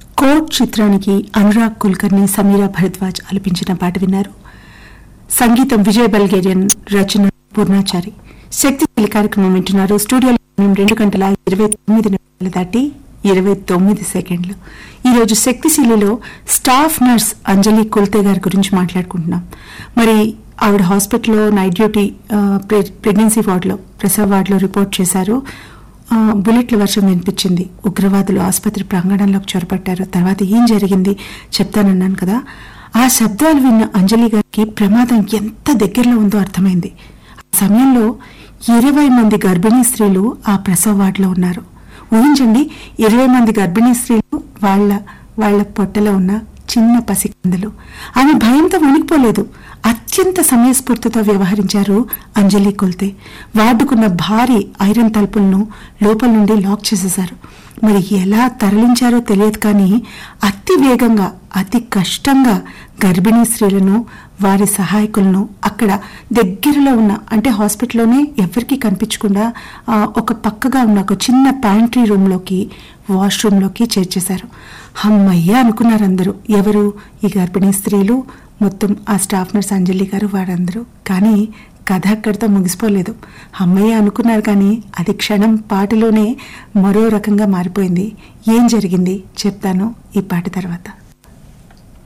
coat చిత్రానికి అనురాగ్ కుల్కర్ని సమీరా భరద్వాజ్ ఆలపించిన పాట విన్నారు సంగీతం విజయ్ బల్గేరియన్ రచన పూర్ణాచారి శక్తిశీలి కార్యక్రమం వింటున్నారు స్టూడియోలో సమయం రెండు గంటల ఇరవై తొమ్మిది నిమిషాలు దాటి ఇరవై తొమ్మిది సెకండ్లు ఈరోజు శక్తిశీలిలో స్టాఫ్ నర్స్ అంజలి కుల్తే గారి గురించి మాట్లాడుకుంటున్నాం మరి ఆవిడ హాస్పిటల్లో నైట్ డ్యూటీ ఆ, ప్రె- ప్రెగ్నెన్సీ వార్డులో ప్రసవ వార్డులో రిపోర్ట్ చేశారు ఆ, బుల్లెట్ల వర్షం వినిపించింది ఉగ్రవాదులు ఆసుపత్రి ప్రాంగణంలోకి చొరబట్టారు తర్వాత ఏం జరిగింది చెప్తానన్నాను కదా ఆ శబ్దాలు విన్న అంజలి గారికి ప్రమాదం ఎంత దగ్గరలో ఉందో అర్థమైంది ఆ సమయంలో ఇరవై మంది గర్భిణీ స్త్రీలు ఆ ప్రసవ వార్డులో ఉన్నారు ఊహించండి ఇరవై మంది గర్భిణీ స్త్రీలు వాళ్ళ వాళ్ళ పొట్టలో ఉన్న చిన్న పసికందలు ఆమె భయంతో వణికిపోలేదు అత్యంత సమయస్ఫూర్తితో వ్యవహరించారు అంజలి కొల్తే వార్డుకున్న భారీ ఐరన్ తలుపులను లోపల నుండి లాక్ చేసేశారు మరి ఎలా తరలించారో తెలియదు కానీ అతి వేగంగా అతి కష్టంగా గర్భిణీ స్త్రీలను వారి సహాయకులను అక్కడ దగ్గరలో ఉన్న అంటే హాస్పిటల్లోనే ఎవరికీ కనిపించకుండా ఆ, ఒక పక్కగా ఉన్న ఒక చిన్న ప్యాంట్రీ రూమ్లోకి వాష్రూమ్లోకి చేర్చేశారు హమ్మయ్య అనుకున్నారు అందరూ ఎవరు ఈ గర్భిణీ స్త్రీలు మొత్తం ఆ స్టాఫ్ నర్స్ అంజలి గారు వారందరూ కానీ కథ అక్కడితో ముగిసిపోలేదు అమ్మయ్య అనుకున్నారు కానీ అది క్షణం పాటలోనే మరో రకంగా మారిపోయింది ఏం జరిగింది చెప్తాను ఈ పాట తర్వాత